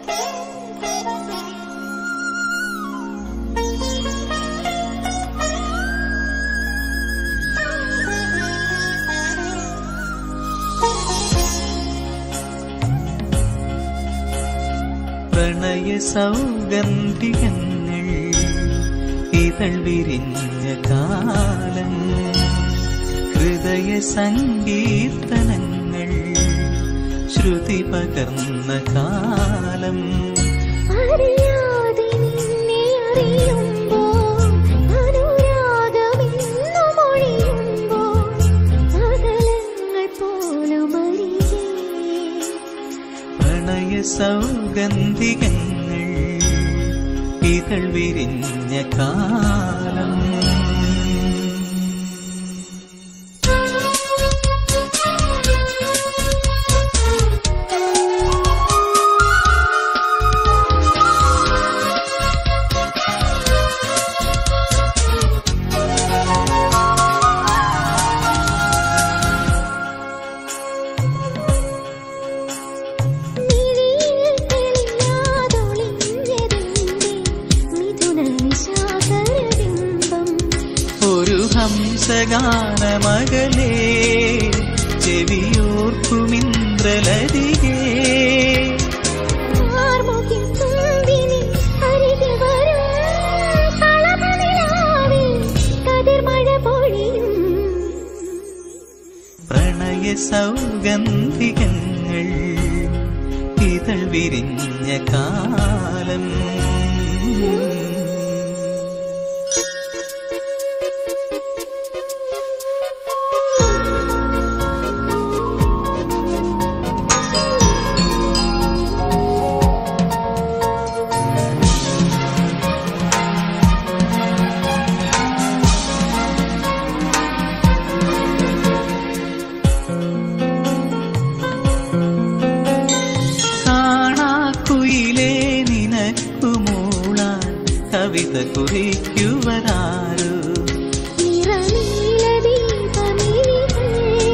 പ്രണയ സൗഗന്ധികങ്ങൾ ഇതൾ വിരിഞ്ഞ കാലം ഹൃദയ സങ്കീർത്തനങ്ങൾ ശ്രുതി പകർന്ന കാലം അറിയാതെ നിന്നെ അറിയുമ്പോൾ അനുരാഗമെന്നു മൊഴിയുമ്പോൾ അകലങ്ങൾ പോലും അറിയേ പ്രണയ സൗഗന്ധികങ്ങൾ ഇതൾ വിരിഞ്ഞ കാലം മിഴിയിൽ തെളിയാതൊളിഞ്ഞതെന്റെ മിഥുന നിശാകരബിംബം ഒരു ഹംസഗാനമകലേ ചെവിയോർക്കുമിന്ദ്രലതികേ ആർമുകിൽ തുമ്പിനി അരികിൽ വരും കളഭനിലാവിൽ കതിർമഴ പൊഴിയും പ്രണയ സൗഗന്ധികങ്ങൾ ഇതൾ വിരിഞ്ഞ കാലം കാണാക്കുയിലേ നിനക്കു മൂളാൻ കവിത കുറിക്കുവരാരോ നിറനീലദീപമിഴികൾ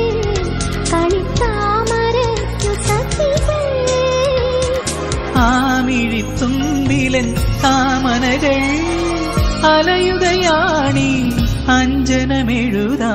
കളിത്താമരയ്ക്കു സഖികൾ ആമിഴിത്തുമ്പിലൻ കാമനകൾ അലയുകയാണി അഞ്ജനമെഴുതാ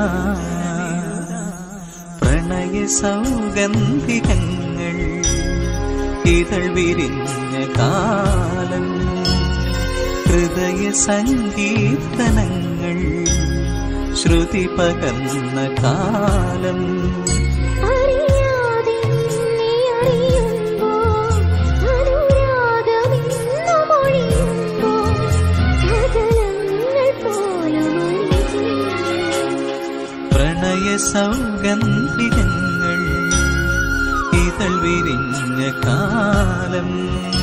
പ്രണയ സൗഗന്ധികങ്ങൾ ഇതൾ വിരിഞ്ഞ കാലം ഹൃദയ സങ്കീർത്തനങ്ങൾ ശ്രുതി പകർന്ന കാലം അറിയാതെ നിന്നെ അറിയുമ്പോൾ അനുരാഗമെന്നു മൊഴിയുമ്പോൾ അകലങ്ങൾ പോലും അറിയേ പ്രണയ സൗഗന്ധികങ്ങൾ ഇതൾ വിരിഞ്ഞ കാലം